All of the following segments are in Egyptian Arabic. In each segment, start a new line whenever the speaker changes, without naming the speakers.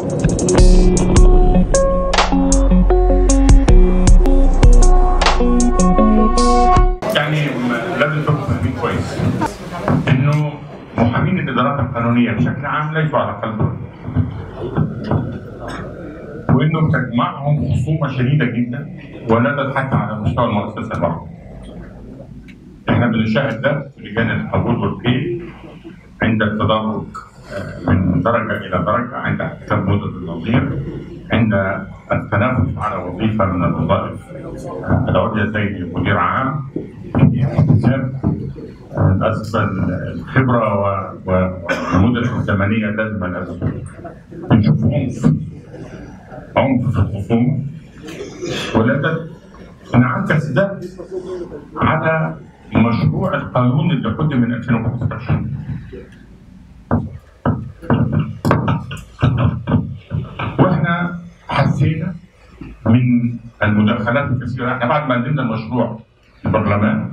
يعني م- لازم تكونوا فاهمين كويس انه محامين الادارات القانونيه بشكل عام ليسوا على قلب رجل. وانه بتجمعهم خصومه شديده جدا ولا حتى على مستوى المؤسسه الواحده. احنا بنشاهد ده في لجان القبول والقيل عند التدرج آه، من درجه الى درجه عند احتساب مده النظير عند التنافس على وظيفه من الوظائف آه، العليا زي مدير عام في احتساب آه، للاسف الخبره و- و- والمده الزمنيه اللازمه للاسف بنشوف عنف عنف في الخصوم ولذا انعكس ده على مشروع القانون اللي قدم من 2015 واحنا حسينا من المداخلات الكثيره احنا بعد ما قدمنا المشروع في البرلمان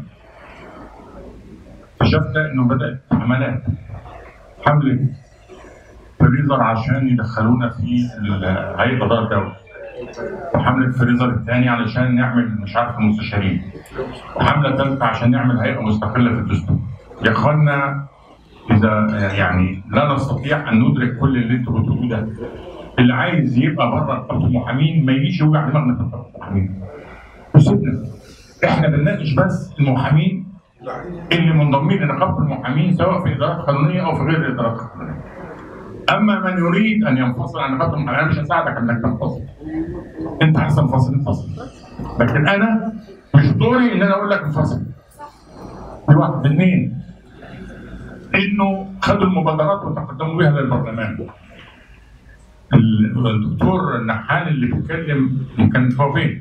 اكتشفنا انه بدات حملات حمله فريزر عشان يدخلونا في ال- هيئه قضاء الدوله وحمله فريزر الثاني علشان نعمل مش عارف المستشارين وحمله ثالثه عشان نعمل هيئه مستقله في الدستور يا اخوانا اذا يعني لا نستطيع ان ندرك كل اللي انتوا بتقولوه ده اللي عايز يبقى بره نقابه المحامين ما يجيش يوجع دماغنا في نقابه المحامين وسيبنا احنا بنناقش بس المحامين اللي منضمين لنقابه المحامين سواء في ادارات قانونيه او في غير الادارات القانونيه اما من يريد ان ينفصل عن نقابه المحامين انا مش هساعدك انك تنفصل انت عايز تنفصل انفصل لكن انا مش دوري ان انا اقول لك انفصل دي واحد اثنين انه خدوا المبادرات وتقدموا بها للبرلمان ال- الدكتور النحال اللي بيتكلم كان هو فين؟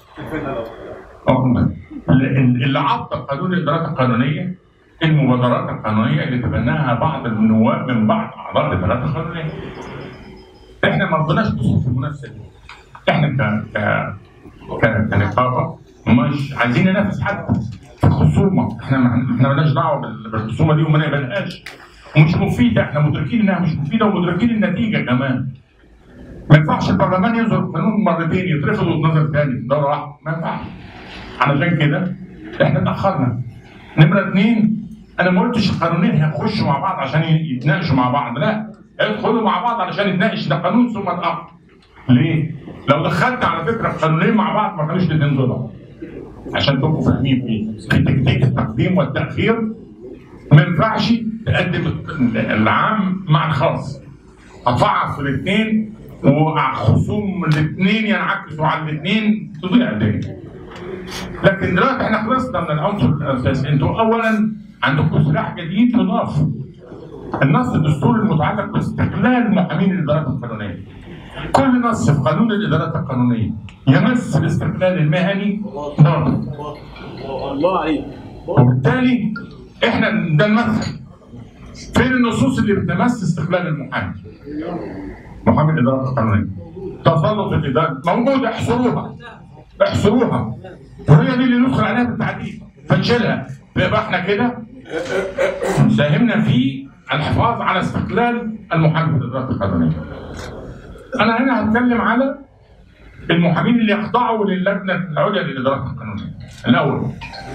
اه اللي اللي عطل قانون الادارات القانونيه المبادرات القانونيه اللي تبناها بعض النواب من بعض اعضاء الادارات القانونيه. احنا ما رضيناش ندخل في المنافسه دي. احنا ك ك ك- كنقابه مش عايزين ننافس حد في خصومه احنا ما احنا مالناش دعوه بال- بالخصومه دي وما نقبلهاش ومش مفيده احنا مدركين انها مش مفيده ومدركين النتيجه كمان. ما ينفعش البرلمان ينظر قانون مرتين يترفض ويتنظر تاني في دوره واحده ما ينفعش. علشان كده احنا اتاخرنا. نمره اثنين انا ما قلتش القانونين هيخشوا مع بعض عشان يتناقشوا مع بعض لا ادخلوا مع بعض علشان نتناقش ده قانون ثم اتاخر. ليه؟ لو دخلت على فكره القانونين مع بعض ما كانوش الاثنين دول عشان تبقوا فاهمين فيه في تكتيك التقديم والتاخير ما ينفعش تقدم العام مع الخاص هتضعف في الاثنين وخصوم الاثنين ينعكسوا على الاثنين تضيع الدنيا لكن دلوقتي احنا خلصنا من العنصر الاساسي انتوا اولا عندكم سلاح جديد يضاف النص الدستوري المتعلق باستقلال محامين الادارات القانونيه كل نص في قانون الادارات القانونيه يمس الاستقلال المهني ضابط
الله عليك
وبالتالي احنا ده المدخل فين النصوص اللي بتمس استقلال المحامي؟ محامي الاداره القانونيه تسلط الاداره موجوده احصروها احصروها وهي دي اللي ندخل عليها بالتعديل فنشيلها يبقى احنا كده ساهمنا في الحفاظ على استقلال المحامي في الاداره القانونيه. انا هنا هتكلم على المحامين اللي يخضعوا للجنه العليا للادارات القانونيه. الاول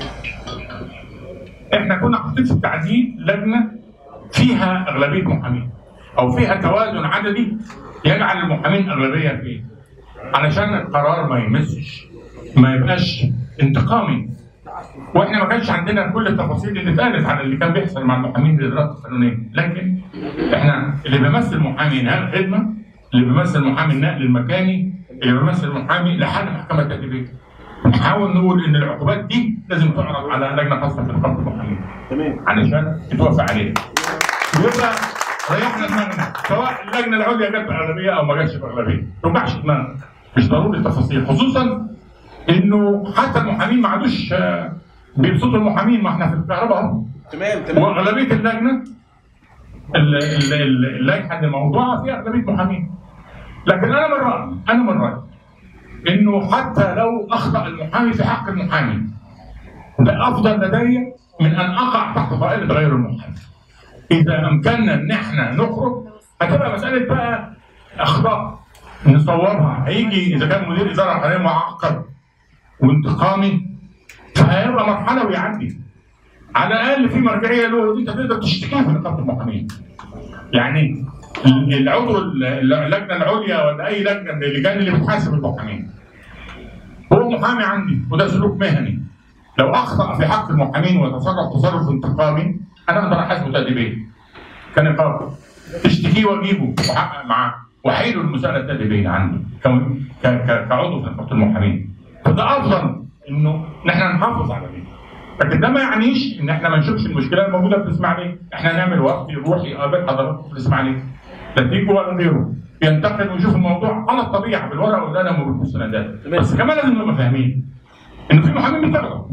احنا كنا حاطين في التعديل لجنه فيها اغلبيه محامين او فيها توازن عددي يجعل المحامين اغلبيه فيه علشان القرار ما يمسش ما يبقاش انتقامي واحنا ما كانش عندنا كل التفاصيل اللي اتقالت على اللي كان بيحصل مع المحامين الادارات القانونيه لكن احنا اللي بيمثل محامي انهاء الخدمه اللي بيمثل محامي النقل المكاني اللي بيمثل محامي لحد محكمه تاديبيه نحاول نقول ان العقوبات دي لازم تعرض على لجنه خاصه في نقابه المحامين
تمام
علشان يتوافق عليها ويبقى ريحنا دماغنا سواء اللجنه العليا جت باغلبيه او ما جاتش باغلبيه ما توجعش دماغك مش ضروري التفاصيل خصوصا انه حتى المحامين ما عادوش آه، بيبسطوا المحامين ما احنا في الكهرباء اهو
تمام تمام
واغلبيه اللجنه ال- ال- ال- اللائحه اللي موضوعه فيها اغلبيه محامين لكن انا من رايي انا من رايي انه حتى لو اخطا المحامي في حق المحامي ده افضل لدي من ان اقع تحت طائله غير المحامي اذا امكننا ان احنا نخرج هتبقى مساله بقى اخطاء نصورها هيجي اذا كان مدير اداره قانونيه معقد وانتقامي فهيبقى مرحله ويعدي على الاقل في مرجعيه له انت تقدر تشتكيه في نقابه المحامين يعني العضو اللجنه العليا ولا اي لجنه من اللجان اللي بتحاسب المحامين هو محامي عندي وده سلوك مهني لو اخطا في حق المحامين وتصرف تصرف انتقامي انا اقدر احاسبه تاديبيا كنقابه تشتكيه واجيبه واحقق معاه واحيله المساءله التاديبيه عندي ك- ك- ك- كعضو في نقابه المحامين فده افضل انه نحن نحافظ على دي لكن ده ما يعنيش ان احنا ما نشوفش المشكله الموجوده في الاسماعيليه، احنا نعمل وقت يروح يقابل حضراتكم في الاسماعيليه. لا تيجوا ولا غيره. ينتقد ويشوف الموضوع على الطبيعه بالورقه والقلم وبالمستندات. بس كمان لازم نبقى فاهمين ان في محامين بتغلط.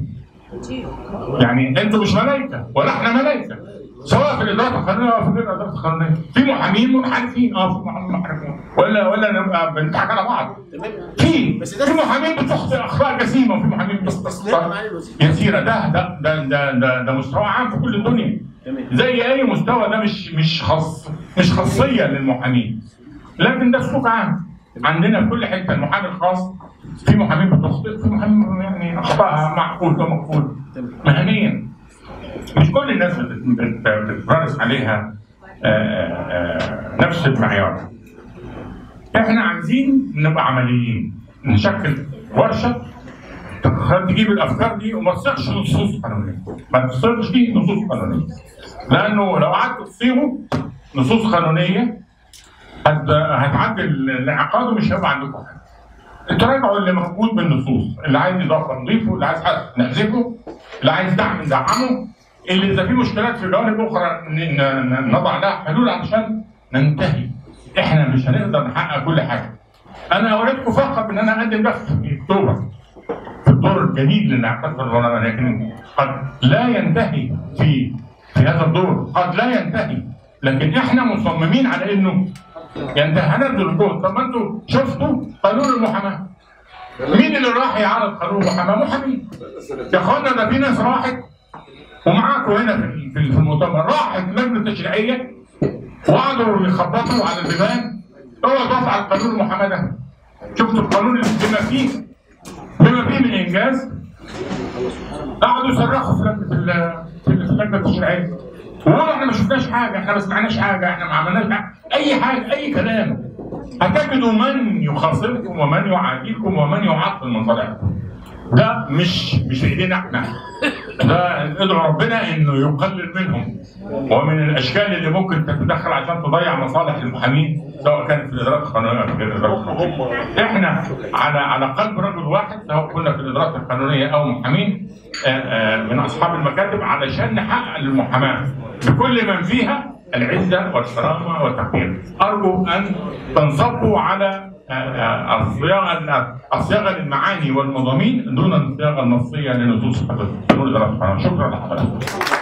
يعني انتوا مش ملائكه ولا احنا ملائكه. سواء في الاداره القانونيه او في غير الاداره القانونيه. في محامين منحرفين اه في محامين منحرفين ولا ولا نبقى بنضحك على بعض.
تمام
في
بس ده-
في محامين بتخطئ اخطاء جسيمه وفي محامين
بس
بتخطئ
ده معالي الوزير
يسيرة ده ده ده ده, ده, ده مستوى عام في كل الدنيا
تمام
زي اي مستوى ده مش مش خاص مش خاصيه للمحامين لكن ده سلوك عام عندنا في كل حته المحامي الخاص في محامين بتخطئ في محامين يعني اخطائها معقول ومقبول
تمام
مهنيا مش كل الناس بت- بت- بتمارس عليها آه، آه، نفس المعيار احنا عايزين نبقى عمليين نشكل ورشه تخ- تجيب الافكار دي وما تصيغش نصوص قانونيه ما تصيغش دي نصوص قانونيه لانه لو قعدت تصيغوا نصوص قانونيه هت- هتعدي الانعقاد ومش هيبقى عندكم حاجه تراجعوا اللي موجود بالنصوص اللي عايز اضافه نضيفه اللي عايز حاجه نحذفه اللي عايز دعم ندعمه اللي اذا في مشكلات في جوانب اخرى ن- ن- نضع لها حلول علشان ننتهي احنا مش هنقدر نحقق كل حاجه انا اوريدكم فقط ان انا اقدم ده في اكتوبر في الدور الجديد لانعقاد البرلمان لكن قد لا ينتهي في في هذا الدور قد لا ينتهي لكن احنا مصممين على انه ينتهي هنبذل الجهد طب ما انتوا شفتوا قانون المحاماه مين اللي راح يعرض قانون المحاماه؟ محامين يا اخوانا ده في ناس راحت ومعاكم هنا في في في المؤتمر راحت اللجنه التشريعيه وقعدوا يخبطوا على البيبان اوعوا تفعل قانون المحاماه ده شفتوا القانون اللي بما فيه بما فيه من انجاز قعدوا يصرخوا في لجنه ال- في اللجنه التشريعيه وقالوا احنا ما شفناش حاجه احنا ما سمعناش حاجه احنا ما عملناش حاجه اي حاجه اي كلام هتجدوا من يخاصمكم ومن يعاديكم ومن يعطل مصالحكم ده مش مش في ايدينا احنا ده ادعو ربنا انه يقلل منهم ومن الاشكال اللي ممكن تتدخل عشان تضيع مصالح المحامين سواء كانت في الادارات القانونيه او في غير الادارات القانونيه. احنا على على قلب رجل واحد سواء كنا في الادارات القانونيه او محامين آه، آه، من اصحاب المكاتب علشان نحقق للمحاماه بكل من فيها العزه والكرامه والتقدير. ارجو ان تنصبوا على آه، آه، الصياغه الصياغه للمعاني والمضامين دون الصياغه النصيه لنصوص قانون الادارات القانونيه. شكرا لحضرتك.